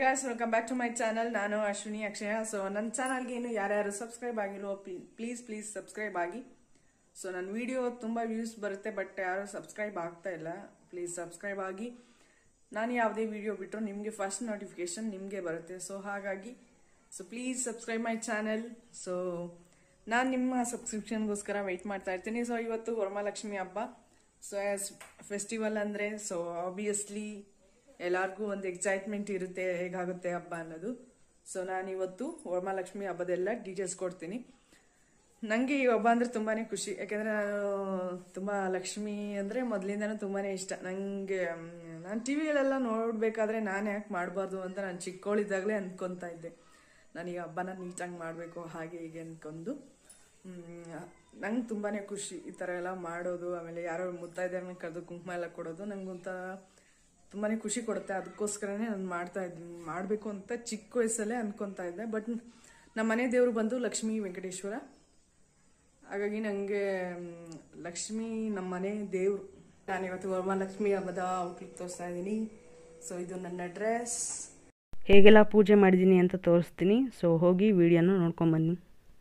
guys welcome back to my channel ನಾನು Ashwini Akshaya so ನನ್ನ ಚಾನಲ್ಗೆ ಇನ್ನು ಯಾರ್ಯಾರು ಸಬ್ಸ್ಕ್ರೈಬ್ ಆಗಿಲ್ವೋ ಪ್ಲೀಸ್ ಪ್ಲೀಸ್ ಸಬ್ಸ್ಕ್ರೈಬ್ ಆಗಿ ಸೊ ನನ್ನ ವಿಡಿಯೋ ತುಂಬ ವ್ಯೂಸ್ ಬರುತ್ತೆ ಬಟ್ ಯಾರು ಸಬ್ಸ್ಕ್ರೈಬ್ ಆಗ್ತಾ ಇಲ್ಲ ಪ್ಲೀಸ್ ಸಬ್ಸ್ಕ್ರೈಬ್ ಆಗಿ ನಾನು ಯಾವುದೇ ವಿಡಿಯೋ ಬಿಟ್ಟರು ನಿಮಗೆ ಫಸ್ಟ್ ನೋಟಿಫಿಕೇಶನ್ ನಿಮಗೆ ಬರುತ್ತೆ ಸೊ ಹಾಗಾಗಿ so please subscribe my channel so ನಾನು ನಿಮ್ಮ ಸಬ್ಸ್ಕ್ರಿಪ್ಷನ್ಗೋಸ್ಕರ ವೆಯ್ಟ್ ಮಾಡ್ತಾ ಇರ್ತೀನಿ ಸೊ ಇವತ್ತು ವರಮಹಾಲಕ್ಷ್ಮಿ ಹಬ್ಬ ಸೊ ಆಸ್ ಫೆಸ್ಟಿವಲ್ ಅಂದರೆ ಸೊ ಆಬ್ವಿಯಸ್ಲಿ ಎಲ್ಲರಿಗೂ ಒಂದು ಎಕ್ಸೈಟ್ಮೆಂಟ್ ಇರುತ್ತೆ ಹೇಗಾಗುತ್ತೆ ಹಬ್ಬ ಅನ್ನೋದು ಸೊ ನಾನು ಇವತ್ತು ವರಮಹಾಲಕ್ಷ್ಮಿ ಹಬ್ಬದೆಲ್ಲ ಡೀಟೇಲ್ಸ್ ಕೊಡ್ತೀನಿ ನನಗೆ ಈ ಹಬ್ಬ ಅಂದರೆ ತುಂಬಾ ಖುಷಿ ಯಾಕೆಂದರೆ ನಾನು ತುಂಬ ಲಕ್ಷ್ಮಿ ಅಂದರೆ ಮೊದಲಿಂದನೂ ತುಂಬಾ ಇಷ್ಟ ನನಗೆ ನಾನು ಟಿ ವಿಗಳೆಲ್ಲ ನೋಡಬೇಕಾದ್ರೆ ನಾನು ಯಾಕೆ ಮಾಡಬಾರ್ದು ಅಂತ ನಾನು ಚಿಕ್ಕವಳಿದ್ದಾಗಲೇ ಅಂದ್ಕೊತಾ ಇದ್ದೆ ನಾನು ಈ ಹಬ್ಬನ ನೀಟಾಗಿ ಮಾಡಬೇಕು ಹಾಗೆ ಹೀಗೆ ಅಂದ್ಕೊಂಡು ನಂಗೆ ತುಂಬಾ ಖುಷಿ ಈ ಥರ ಎಲ್ಲ ಮಾಡೋದು ಆಮೇಲೆ ಯಾರೋ ಮುತ್ತೈದೆಯವ್ರನ್ನ ಕರೆದು ಕುಂಕುಮ ಎಲ್ಲ ಕೊಡೋದು ನಂಗೊಂಥರ ತುಂಬಾ ಖುಷಿ ಕೊಡುತ್ತೆ ಅದಕ್ಕೋಸ್ಕರನೇ ನಾನು ಮಾಡ್ತಾ ಇದ್ದೀನಿ ಮಾಡಬೇಕು ಅಂತ ಚಿಕ್ಕ ವಯಸ್ಸಲ್ಲೇ ಅನ್ಕೊತಾ ಇದ್ದೆ ಬಟ್ ನಮ್ಮ ಮನೆ ದೇವರು ಬಂದು ಲಕ್ಷ್ಮೀ ವೆಂಕಟೇಶ್ವರ ಹಾಗಾಗಿ ನನಗೆ ಲಕ್ಷ್ಮಿ ನಮ್ಮ ಮನೆ ದೇವರು ನಾನಿವತ್ತು ವರಮಹಾಲಕ್ಷ್ಮಿ ಹಬ್ಬದ ಔಟ್ಲುಕ್ ತೋರಿಸ್ತಾ ಇದ್ದೀನಿ ಸೊ ಇದು ನನ್ನ ಡ್ರೆಸ್ ಹೇಗೆಲ್ಲ ಪೂಜೆ ಮಾಡಿದ್ದೀನಿ ಅಂತ ತೋರಿಸ್ತೀನಿ ಸೊ ಹೋಗಿ ವಿಡಿಯೋನ ನೋಡ್ಕೊಂಬನ್ನಿ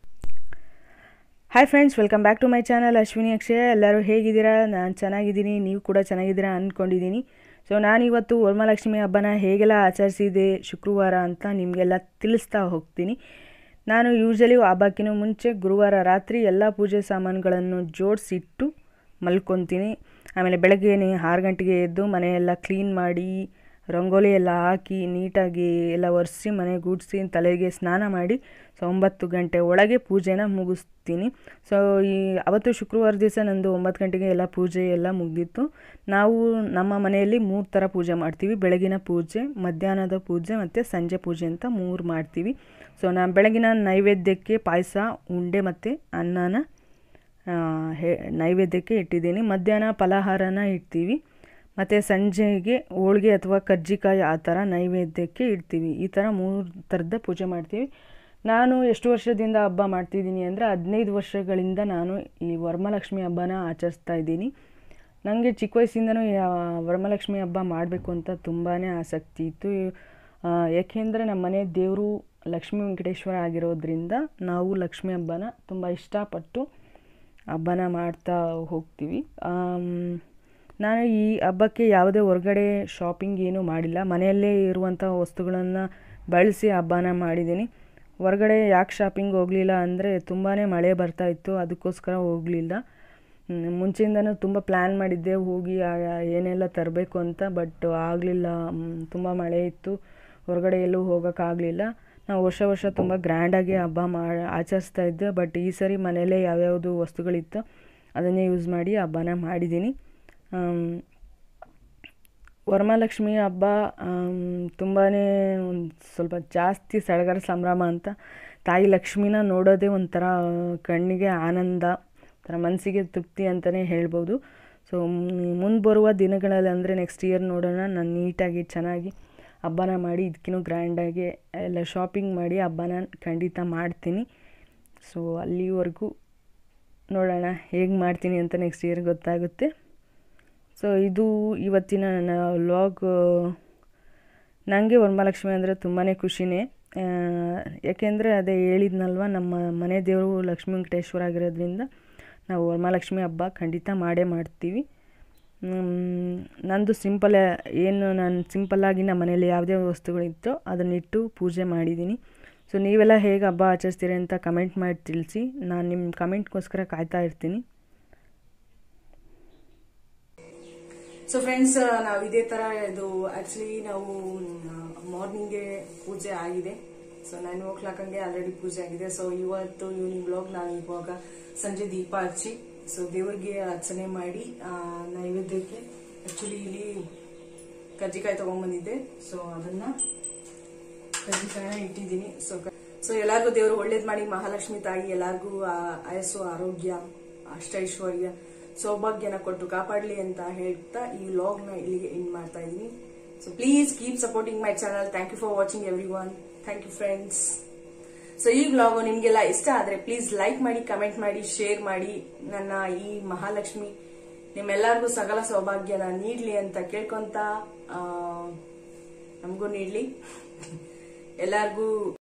hi friends welcome back to my channel Ashwini Akshaya ಎಲ್ಲರೂ ಹೇಗಿದ್ದೀರಾ ನಾನು ಚೆನ್ನಾಗಿದ್ದೀನಿ ನೀವು ಕೂಡ ಚೆನ್ನಾಗಿದ್ದೀರಾ ಅಂದ್ಕೊಂಡಿದ್ದೀನಿ ಸೊ ನಾನಿವತ್ತು ವರಮಹಾಲಕ್ಷ್ಮಿ ಹಬ್ಬನ ಹೇಗೆಲ್ಲ ಆಚರಿಸಿದೆ ಶುಕ್ರವಾರ ಅಂತ ನಿಮಗೆಲ್ಲ ತಿಳಿಸ್ತಾ ಹೋಗ್ತೀನಿ ನಾನು ಯೂಶಲಿ ಹಬ್ಬಕ್ಕಿಂತ ಮುಂಚೆ ಗುರುವಾರ ರಾತ್ರಿ ಎಲ್ಲ ಪೂಜೆ ಸಾಮಾನುಗಳನ್ನು ಜೋಡಿಸಿಟ್ಟು ಮಲ್ಕೊತೀನಿ ಆಮೇಲೆ ಬೆಳಗ್ಗೆನೇ ಆರು ಗಂಟೆಗೆ ಎದ್ದು ಮನೆಯೆಲ್ಲ ಕ್ಲೀನ್ ಮಾಡಿ ರಂಗೋಲಿ ಎಲ್ಲ ಹಾಕಿ ನೀಟಾಗಿ ಎಲ್ಲ ಒರೆಸಿ ಮನೆ ಗುಡಿಸಿ ತಲೆಗೆ ಸ್ನಾನ ಮಾಡಿ ಸೊ ಒಂಬತ್ತು ಗಂಟೆ ಒಳಗೆ ಪೂಜೆನ ಮುಗಿಸ್ತೀನಿ ಸೊ ಈ ಅವತ್ತು ಶುಕ್ರವಾರ ದಿವಸ ನಂದು ಒಂಬತ್ತು ಗಂಟೆಗೆ ಎಲ್ಲ ಪೂಜೆ ಎಲ್ಲ ಮುಗಿದಿತ್ತು ನಾವು ನಮ್ಮ ಮನೆಯಲ್ಲಿ ಮೂರು ಥರ ಪೂಜೆ ಮಾಡ್ತೀವಿ ಬೆಳಗಿನ ಪೂಜೆ ಮಧ್ಯಾಹ್ನದ ಪೂಜೆ ಮತ್ತು ಸಂಜೆ ಪೂಜೆ ಅಂತ ಮೂರು ಮಾಡ್ತೀವಿ ಸೊ ನಾನು ಬೆಳಗಿನ ನೈವೇದ್ಯಕ್ಕೆ ಪಾಯಸ ಉಂಡೆ ಮತ್ತು ಅನ್ನನ ಹೇ ನೈವೇದ್ಯಕ್ಕೆ ಇಟ್ಟಿದ್ದೀನಿ ಮಧ್ಯಾಹ್ನ ಫಲಹಾರನ ಇಡ್ತೀವಿ ಮತ್ತು ಸಂಜೆಗೆ ಹೋಳಿಗೆ ಅಥವಾ ಕಜ್ಜಿಕಾಯಿ ಆ ಥರ ನೈವೇದ್ಯಕ್ಕೆ ಇಡ್ತೀವಿ ಈ ಥರ ಮೂರು ಥರದ ಪೂಜೆ ಮಾಡ್ತೀವಿ ನಾನು ಎಷ್ಟು ವರ್ಷದಿಂದ ಹಬ್ಬ ಮಾಡ್ತಿದ್ದೀನಿ ಅಂದರೆ ಹದಿನೈದು ವರ್ಷಗಳಿಂದ ನಾನು ಈ ವರಮಹಾಲಕ್ಷ್ಮಿ ಹಬ್ಬನ ಆಚರಿಸ್ತಾ ಇದ್ದೀನಿ ನನಗೆ ಚಿಕ್ಕ ವಯಸ್ಸಿಂದನೂ ವರಮಹಾಲಕ್ಷ್ಮಿ ಹಬ್ಬ ಮಾಡಬೇಕು ಅಂತ ತುಂಬಾ ಆಸಕ್ತಿ ಇತ್ತು ಏಕೆಂದರೆ ನಮ್ಮ ಮನೆ ದೇವರು ಲಕ್ಷ್ಮೀ ವೆಂಕಟೇಶ್ವರ ಆಗಿರೋದ್ರಿಂದ ನಾವು ಲಕ್ಷ್ಮಿ ಹಬ್ಬನ ತುಂಬ ಇಷ್ಟಪಟ್ಟು ಹಬ್ಬನ ಮಾಡ್ತಾ ಹೋಗ್ತೀವಿ ನಾನು ಈ ಹಬ್ಬಕ್ಕೆ ಯಾವುದೇ ಹೊರಗಡೆ ಶಾಪಿಂಗ್ ಏನೂ ಮಾಡಿಲ್ಲ ಮನೆಯಲ್ಲೇ ಇರುವಂಥ ವಸ್ತುಗಳನ್ನು ಬಳಸಿ ಹಬ್ಬನ ಮಾಡಿದ್ದೀನಿ ಹೊರಗಡೆ ಯಾಕೆ ಶಾಪಿಂಗ್ ಹೋಗಲಿಲ್ಲ ಅಂದರೆ ತುಂಬಾ ಮಳೆ ಬರ್ತಾ ಇತ್ತು ಅದಕ್ಕೋಸ್ಕರ ಹೋಗಲಿಲ್ಲ ಮುಂಚೆಯಿಂದನೂ ತುಂಬ ಪ್ಲ್ಯಾನ್ ಮಾಡಿದ್ದೆ ಹೋಗಿ ಏನೆಲ್ಲ ತರಬೇಕು ಅಂತ ಬಟ್ ಆಗಲಿಲ್ಲ ತುಂಬ ಮಳೆ ಇತ್ತು ಹೊರಗಡೆ ಎಲ್ಲೂ ಹೋಗೋಕ್ಕಾಗಲಿಲ್ಲ ನಾವು ವರ್ಷ ವರ್ಷ ತುಂಬ ಗ್ರ್ಯಾಂಡಾಗಿ ಹಬ್ಬ ಮಾ ಆಚರಿಸ್ತಾ ಇದ್ದೆ ಬಟ್ ಈ ಸರಿ ಮನೆಯಲ್ಲೇ ಯಾವ್ಯಾವುದು ವಸ್ತುಗಳಿತ್ತು ಅದನ್ನೇ ಯೂಸ್ ಮಾಡಿ ಹಬ್ಬನ ಮಾಡಿದ್ದೀನಿ ವರಮಹಾಲಕ್ಷ್ಮಿ ಹಬ್ಬ ತುಂಬಾ ಒಂದು ಸ್ವಲ್ಪ ಜಾಸ್ತಿ ಸಡಗರ ಸಂಭ್ರಮ ಅಂತ ತಾಯಿ ಲಕ್ಷ್ಮಿನ ನೋಡೋದೇ ಒಂಥರ ಕಣ್ಣಿಗೆ ಆನಂದ ಒಂಥರ ಮನಸ್ಸಿಗೆ ತೃಪ್ತಿ ಅಂತಲೇ ಹೇಳ್ಬೋದು ಸೊ ಮುಂದೆ ಬರುವ ದಿನಗಳಲ್ಲಿ ಅಂದರೆ ನೆಕ್ಸ್ಟ್ ಇಯರ್ ನೋಡೋಣ ನಾನು ನೀಟಾಗಿ ಚೆನ್ನಾಗಿ ಹಬ್ಬನ ಮಾಡಿ ಇದಕ್ಕಿನ್ನೂ ಗ್ರ್ಯಾಂಡಾಗಿ ಎಲ್ಲ ಶಾಪಿಂಗ್ ಮಾಡಿ ಹಬ್ಬನ ಖಂಡಿತ ಮಾಡ್ತೀನಿ ಸೊ ಅಲ್ಲಿವರೆಗೂ ನೋಡೋಣ ಹೇಗೆ ಮಾಡ್ತೀನಿ ಅಂತ ನೆಕ್ಸ್ಟ್ ಇಯರ್ ಗೊತ್ತಾಗುತ್ತೆ ಸೊ ಇದು ಇವತ್ತಿನ ನನ್ನ ವ್ಲಾಗ್ ನನಗೆ ವರಮಹಾಲಕ್ಷ್ಮಿ ಅಂದರೆ ತುಂಬಾ ಖುಷಿನೇ ಯಾಕೆಂದರೆ ಅದೇ ಹೇಳಿದ್ನಲ್ವ ನಮ್ಮ ಮನೆ ದೇವರು ಲಕ್ಷ್ಮೀ ವೆಂಕಟೇಶ್ವರ ಆಗಿರೋದ್ರಿಂದ ನಾವು ವರಮಹಾಲಕ್ಷ್ಮಿ ಹಬ್ಬ ಖಂಡಿತ ಮಾಡೇ ಮಾಡ್ತೀವಿ ನಂದು ಸಿಂಪಲ್ ಏನು ನಾನು ಸಿಂಪಲ್ಲಾಗಿ ನಮ್ಮ ಮನೇಲಿ ಯಾವುದೇ ವಸ್ತುಗಳಿತ್ತೋ ಅದನ್ನಿಟ್ಟು ಪೂಜೆ ಮಾಡಿದ್ದೀನಿ ಸೊ ನೀವೆಲ್ಲ ಹೇಗೆ ಹಬ್ಬ ಆಚರಿಸ್ತೀರಿ ಅಂತ ಕಮೆಂಟ್ ಮಾಡಿ ತಿಳಿಸಿ ನಾನು ನಿಮ್ಮ ಕಮೆಂಟ್ಗೋಸ್ಕರ ಕಾಯ್ತಾ ಇರ್ತೀನಿ ಸೊ ಫ್ರೆಂಡ್ಸ್ ನಾವು ಇದೇ ತರ ಇದು ಆಕ್ಚುಲಿ ನಾವು ಮಾರ್ನಿಂಗ್ಗೆ ಪೂಜೆ ಆಗಿದೆ ಸೊ ನೈನ್ ಓ ಕ್ಲಾಕ್ ಹಂಗೆ ಆಲ್ರೆಡಿ ಪೂಜೆ ಆಗಿದೆ ಸೊ ಇವತ್ತು ಈವ್ನಿಂಗ್ ಬ್ಲಾಗ್ ನಾನು ಇವಾಗ ಸಂಜೆ ದೀಪ ಹಚ್ಚಿ ಸೊ ದೇವರಿಗೆ ಅರ್ಚನೆ ಮಾಡಿ ನೈವೇದ್ಯಕ್ಕೆ ಆಕ್ಚುಲಿ ಇಲ್ಲಿ ಕಜ್ಜಿಕಾಯಿ ತಗೊಂಡ್ಬಂದಿದ್ದೆ ಸೊ ಅದನ್ನ ಕಜ್ಜಿಕಾಯಿನ ಇಟ್ಟಿದ್ದೀನಿ ಸೊ ಸೊ ಎಲ್ಲಾರ್ಗು ದೇವರು ಒಳ್ಳೇದ್ ಮಾಡಿ ಮಹಾಲಕ್ಷ್ಮಿ ತಾಯಿ ಎಲ್ಲಾರ್ಗು ಆಯಸ್ಸು ಆರೋಗ್ಯ ಅಷ್ಟೈಶ್ವರ್ಯ ಸೌಭಾಗ್ಯನ ಕೊಟ್ಟು ಕಾಪಾಡಲಿ ಅಂತ ಹೇಳ್ತಾ ಈ ಲಾಗ್ ನ ಇಲ್ಲಿಗೆ ಎಂಡ್ ಮಾಡ್ತಾ ಇದ್ದೀನಿ so please keep supporting my channel thank you for watching everyone thank you friends so ಈ ವ್ಲಾಗು ನಿಮ್ಗೆಲ್ಲ ಇಷ್ಟ ಆದ್ರೆ ಪ್ಲೀಸ್ ಲೈಕ್ ಮಾಡಿ ಕಮೆಂಟ್ ಮಾಡಿ ಶೇರ್ ಮಾಡಿ ನನ್ನ ಈ ಮಹಾಲಕ್ಷ್ಮಿ ನಿಮ್ಮೆಲ್ಲರಿಗೂ ಸಕಲ ಸೌಭಾಗ್ಯನ ನೀಡ್ಲಿ ಅಂತ ಕೇಳ್ಕೊಂತ ಆ, ನಮ್ ನಿಮಗೂ ನೀಡಲಿ ಎಲ್ಲರಿಗೂ